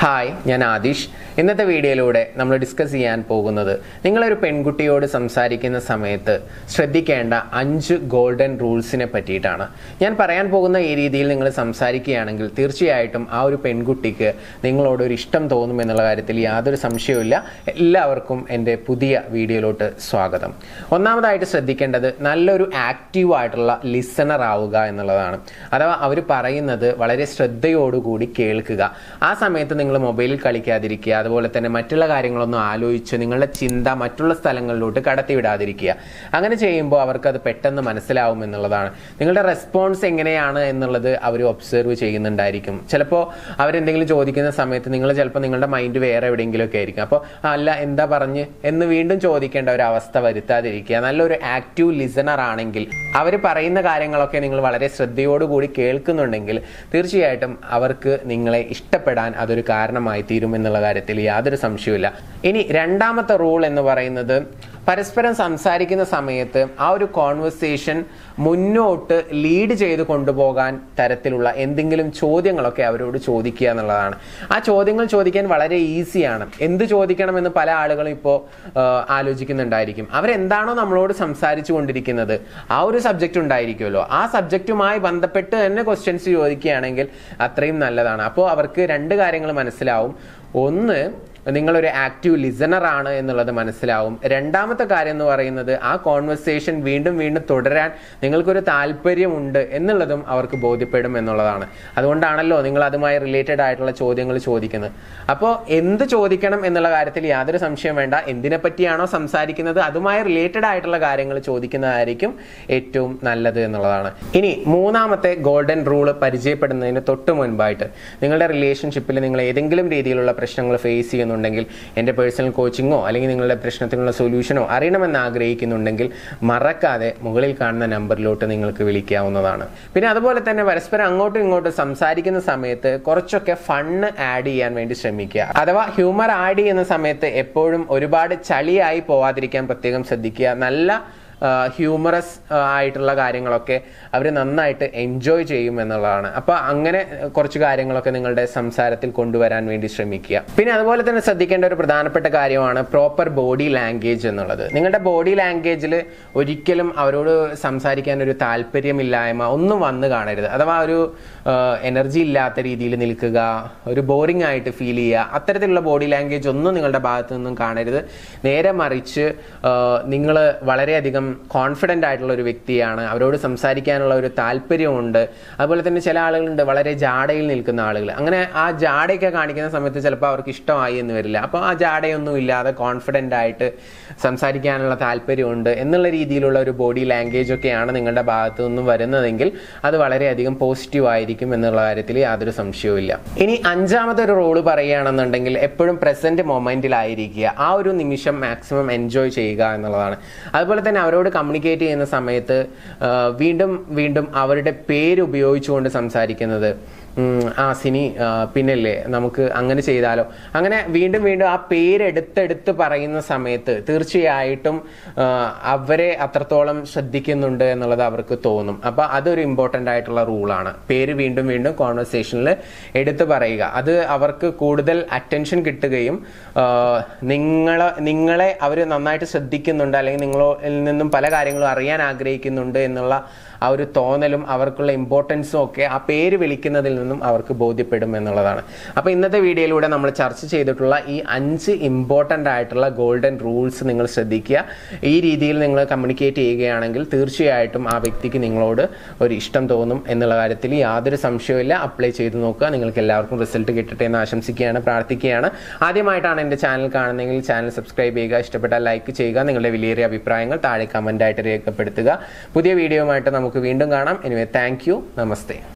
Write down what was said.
hi ഞാൻ ആദിഷ് ഇന്നത്തെ വീഡിയോയിലൂടെ നമ്മൾ ഡിസ്കസ് ചെയ്യാൻ പോകുന്നത് നിങ്ങളൊരു പെൺകുട്ടിയോട് സംസാരിക്കുന്ന സമയത്ത് ശ്രദ്ധിക്കേണ്ട അഞ്ച് ഗോൾഡൻ റൂൾസിനെ പറ്റിയിട്ടാണ് ഞാൻ പറയാൻ പോകുന്ന ഈ രീതിയിൽ നിങ്ങൾ സംസാരിക്കുകയാണെങ്കിൽ തീർച്ചയായിട്ടും ആ ഒരു പെൺകുട്ടിക്ക് നിങ്ങളോട് ഒരു ഇഷ്ടം തോന്നും എന്നുള്ള കാര്യത്തിൽ യാതൊരു സംശയവുമില്ല എല്ലാവർക്കും എൻ്റെ പുതിയ വീഡിയോയിലോട്ട് സ്വാഗതം ഒന്നാമതായിട്ട് ശ്രദ്ധിക്കേണ്ടത് നല്ലൊരു ആക്റ്റീവ് ആയിട്ടുള്ള ലിസണർ ആവുക എന്നുള്ളതാണ് അഥവാ അവർ പറയുന്നത് വളരെ ശ്രദ്ധയോടുകൂടി കേൾക്കുക ആ സമയത്ത് നിങ്ങൾ മൊബൈലിൽ കളിക്കാതിരിക്കുക അതുപോലെ തന്നെ മറ്റുള്ള കാര്യങ്ങളൊന്നും ആലോചിച്ച് നിങ്ങളുടെ ചിന്ത മറ്റുള്ള സ്ഥലങ്ങളിലോട്ട് കടത്തിവിടാതിരിക്കുക അങ്ങനെ ചെയ്യുമ്പോൾ അവർക്ക് അത് പെട്ടെന്ന് മനസ്സിലാവും എന്നുള്ളതാണ് നിങ്ങളുടെ റെസ്പോൺസ് എങ്ങനെയാണ് എന്നുള്ളത് അവർ ഒബ്സർവ് ചെയ്യുന്നുണ്ടായിരിക്കും ചിലപ്പോൾ അവരെന്തെങ്കിലും ചോദിക്കുന്ന സമയത്ത് നിങ്ങൾ ചിലപ്പോൾ നിങ്ങളുടെ മൈൻഡ് വേറെ എവിടെയെങ്കിലുമൊക്കെ ആയിരിക്കും അപ്പോൾ അല്ല എന്താ പറഞ്ഞ് എന്ന് വീണ്ടും ചോദിക്കേണ്ട ഒരു അവസ്ഥ വരുത്താതിരിക്കുക നല്ലൊരു ആക്റ്റീവ് ലിസണർ ആണെങ്കിൽ അവർ പറയുന്ന കാര്യങ്ങളൊക്കെ നിങ്ങൾ വളരെ ശ്രദ്ധയോടുകൂടി കേൾക്കുന്നുണ്ടെങ്കിൽ തീർച്ചയായിട്ടും അവർക്ക് നിങ്ങളെ ഇഷ്ടപ്പെടാൻ അതൊരു കാരണമായി തീരും എന്നുള്ള കാര്യത്തിൽ യാതൊരു സംശയവുമില്ല ഇനി രണ്ടാമത്തെ റൂൾ എന്ന് പറയുന്നത് പരസ്പരം സംസാരിക്കുന്ന സമയത്ത് ആ ഒരു കോൺവെർസേഷൻ മുന്നോട്ട് ലീഡ് ചെയ്ത് കൊണ്ടുപോകാൻ തരത്തിലുള്ള എന്തെങ്കിലും ചോദ്യങ്ങളൊക്കെ അവരോട് ചോദിക്കുക എന്നുള്ളതാണ് ആ ചോദ്യങ്ങൾ ചോദിക്കാൻ വളരെ ഈസിയാണ് എന്ത് ചോദിക്കണമെന്ന് പല ആളുകളും ഇപ്പോൾ ആലോചിക്കുന്നുണ്ടായിരിക്കും അവരെന്താണോ നമ്മളോട് സംസാരിച്ചു കൊണ്ടിരിക്കുന്നത് ആ ഒരു സബ്ജക്റ്റ് ഉണ്ടായിരിക്കുമല്ലോ ആ സബ്ജക്റ്റുമായി ബന്ധപ്പെട്ട് തന്നെ ക്വസ്റ്റ്യൻസ് ചോദിക്കുകയാണെങ്കിൽ അത്രയും നല്ലതാണ് അപ്പോൾ അവർക്ക് രണ്ട് കാര്യങ്ങൾ മനസ്സിലാവും ഒന്ന് നിങ്ങളൊരു ആക്റ്റീവ് ലിസണർ ആണ് എന്നുള്ളത് മനസ്സിലാവും രണ്ടാമത്തെ കാര്യം എന്ന് പറയുന്നത് ആ കോൺവെർസേഷൻ വീണ്ടും വീണ്ടും തുടരാൻ നിങ്ങൾക്കൊരു താല്പര്യമുണ്ട് എന്നുള്ളതും അവർക്ക് ബോധ്യപ്പെടും എന്നുള്ളതാണ് അതുകൊണ്ടാണല്ലോ നിങ്ങൾ അതുമായി റിലേറ്റഡ് ആയിട്ടുള്ള ചോദ്യങ്ങൾ ചോദിക്കുന്നത് അപ്പോൾ എന്ത് ചോദിക്കണം എന്നുള്ള കാര്യത്തിൽ യാതൊരു സംശയം വേണ്ട എന്തിനെ പറ്റിയാണോ സംസാരിക്കുന്നത് അതുമായി റിലേറ്റഡ് ആയിട്ടുള്ള കാര്യങ്ങൾ ചോദിക്കുന്നതായിരിക്കും ഏറ്റവും നല്ലത് എന്നുള്ളതാണ് ഇനി മൂന്നാമത്തെ ഗോൾഡൻ റൂൾ പരിചയപ്പെടുന്നതിന് തൊട്ട് മുൻപായിട്ട് നിങ്ങളുടെ റിലേഷൻഷിപ്പിൽ നിങ്ങൾ ഏതെങ്കിലും രീതിയിലുള്ള പ്രശ്നങ്ങൾ ഫേസ് ചെയ്യുന്നു ഉണ്ടെങ്കിൽ എൻ്റെ പേഴ്സണൽ കോച്ചിങ്ങോ അല്ലെങ്കിൽ നിങ്ങളുടെ പ്രശ്നത്തിനുള്ള സൊല്യൂഷനോ അറിയണമെന്ന് ആഗ്രഹിക്കുന്നുണ്ടെങ്കിൽ മറക്കാതെ മുകളിൽ കാണുന്ന നമ്പറിലോട്ട് നിങ്ങൾക്ക് വിളിക്കാവുന്നതാണ് പിന്നെ അതുപോലെ തന്നെ പരസ്പരം അങ്ങോട്ടും ഇങ്ങോട്ടും സംസാരിക്കുന്ന സമയത്ത് കുറച്ചൊക്കെ ഫണ്ണ് ആഡ് ചെയ്യാൻ വേണ്ടി ശ്രമിക്കുക അഥവാ ഹ്യൂമർ ആഡ് ചെയ്യുന്ന സമയത്ത് എപ്പോഴും ഒരുപാട് ചളിയായി പോവാതിരിക്കാൻ പ്രത്യേകം ശ്രദ്ധിക്കുക നല്ല ഹ്യൂമറസ് ആയിട്ടുള്ള കാര്യങ്ങളൊക്കെ അവർ നന്നായിട്ട് എൻജോയ് ചെയ്യും എന്നുള്ളതാണ് അപ്പൊ അങ്ങനെ കുറച്ച് കാര്യങ്ങളൊക്കെ നിങ്ങളുടെ സംസാരത്തിൽ കൊണ്ടുവരാൻ വേണ്ടി ശ്രമിക്കുക പിന്നെ അതുപോലെ തന്നെ ശ്രദ്ധിക്കേണ്ട ഒരു പ്രധാനപ്പെട്ട കാര്യമാണ് പ്രോപ്പർ ബോഡി ലാംഗ്വേജ് എന്നുള്ളത് നിങ്ങളുടെ ബോഡി ലാംഗ്വേജിൽ ഒരിക്കലും അവരോട് സംസാരിക്കാൻ ഒരു താല്പര്യമില്ലായ്മ ഒന്നും വന്നു കാണരുത് അഥവാ ഒരു എനർജി ഇല്ലാത്ത രീതിയിൽ നിൽക്കുക ഒരു ബോറിംഗ് ആയിട്ട് ഫീൽ ചെയ്യുക അത്തരത്തിലുള്ള ബോഡി ലാംഗ്വേജ് ഒന്നും നിങ്ങളുടെ ഭാഗത്തു നിന്നും കാണരുത് നേരെ മറിച്ച് നിങ്ങൾ വളരെയധികം കോൺഫിഡൻ്റ് ആയിട്ടുള്ള ഒരു വ്യക്തിയാണ് അവരോട് സംസാരിക്കാനുള്ള ഒരു താല്പര്യമുണ്ട് അതുപോലെ തന്നെ ചില ആളുകളുണ്ട് വളരെ ജാടയിൽ നിൽക്കുന്ന ആളുകൾ അങ്ങനെ ആ ജാടയൊക്കെ കാണിക്കുന്ന സമയത്ത് ചിലപ്പോൾ അവർക്ക് ഇഷ്ടമായി എന്ന് വരില്ല അപ്പോൾ ആ ജാടയൊന്നും ഇല്ലാതെ കോൺഫിഡൻ്റ് ആയിട്ട് സംസാരിക്കാനുള്ള താല്പര്യമുണ്ട് എന്നുള്ള രീതിയിലുള്ള ഒരു ബോഡി ലാംഗ്വേജ് ഒക്കെയാണ് നിങ്ങളുടെ ഭാഗത്തു നിന്നും വരുന്നതെങ്കിൽ അത് വളരെയധികം പോസിറ്റീവ് ആയിരിക്കും എന്നുള്ള കാര്യത്തിൽ യാതൊരു സംശയവുമില്ല ഇനി അഞ്ചാമത്തെ ഒരു റോള് പറയുകയാണെന്നുണ്ടെങ്കിൽ എപ്പോഴും പ്രസന്റ് മൊമെന്റിലായിരിക്കുക ആ ഒരു നിമിഷം മാക്സിമം എൻജോയ് ചെയ്യുക എന്നുള്ളതാണ് അതുപോലെ തന്നെ അവരോട് കമ്മ്യൂണിക്കേറ്റ് ചെയ്യുന്ന സമയത്ത് വീണ്ടും വീണ്ടും അവരുടെ പേര് ഉപയോഗിച്ചുകൊണ്ട് സംസാരിക്കുന്നത് ആ സിനി പിന്നല്ലേ നമുക്ക് അങ്ങനെ ചെയ്താലോ അങ്ങനെ വീണ്ടും വീണ്ടും ആ പേരെടുത്തെടുത്ത് പറയുന്ന സമയത്ത് തീർച്ചയായിട്ടും അവരെ അത്രത്തോളം ശ്രദ്ധിക്കുന്നുണ്ട് എന്നുള്ളത് അവർക്ക് തോന്നും അപ്പൊ അതൊരു ഇമ്പോർട്ടൻ്റ് ആയിട്ടുള്ള റൂളാണ് പേര് വീണ്ടും വീണ്ടും കോൺവെർസേഷനിൽ എടുത്തു പറയുക അത് അവർക്ക് കൂടുതൽ അറ്റൻഷൻ കിട്ടുകയും നിങ്ങളെ നിങ്ങളെ അവർ നന്നായിട്ട് ശ്രദ്ധിക്കുന്നുണ്ട് അല്ലെങ്കിൽ നിങ്ങളിൽ നിന്നും പല കാര്യങ്ങളും അറിയാൻ ആഗ്രഹിക്കുന്നുണ്ട് എന്നുള്ള ആ ഒരു തോന്നലും അവർക്കുള്ള ഇമ്പോർട്ടൻസും ഒക്കെ ആ പേര് വിളിക്കുന്നതിൽ നിന്നും അവർക്ക് ബോധ്യപ്പെടും എന്നുള്ളതാണ് അപ്പോൾ ഇന്നത്തെ വീഡിയോയിലൂടെ നമ്മൾ ചർച്ച ചെയ്തിട്ടുള്ള ഈ അഞ്ച് ഇമ്പോർട്ടൻ്റ് ആയിട്ടുള്ള ഗോൾഡൻ റൂൾസ് നിങ്ങൾ ശ്രദ്ധിക്കുക ഈ രീതിയിൽ നിങ്ങൾ കമ്മ്യൂണിക്കേറ്റ് ചെയ്യുകയാണെങ്കിൽ തീർച്ചയായിട്ടും ആ വ്യക്തിക്ക് നിങ്ങളോട് ഒരു ഇഷ്ടം തോന്നും എന്നുള്ള കാര്യത്തിൽ യാതൊരു സംശയവുമില്ല അപ്ലൈ ചെയ്ത് നോക്കുക നിങ്ങൾക്ക് എല്ലാവർക്കും റിസൾട്ട് കിട്ടട്ടെ എന്ന് ആശംസിക്കുകയാണ് പ്രാർത്ഥിക്കുകയാണ് ആദ്യമായിട്ടാണ് എൻ്റെ ചാനൽ കാണുന്നതെങ്കിൽ ചാനൽ സബ്സ്ക്രൈബ് ചെയ്യുക ഇഷ്ടപ്പെട്ടാൽ ലൈക്ക് ചെയ്യുക നിങ്ങളുടെ വിലയേറിയ അഭിപ്രായങ്ങൾ താഴെ കമൻ്റായിട്ട് രേഖപ്പെടുത്തുക പുതിയ വീഡിയോയുമായിട്ട് നമുക്ക് വീണ്ടും കാണാം എനിവേ താങ്ക് യു നമസ്തേ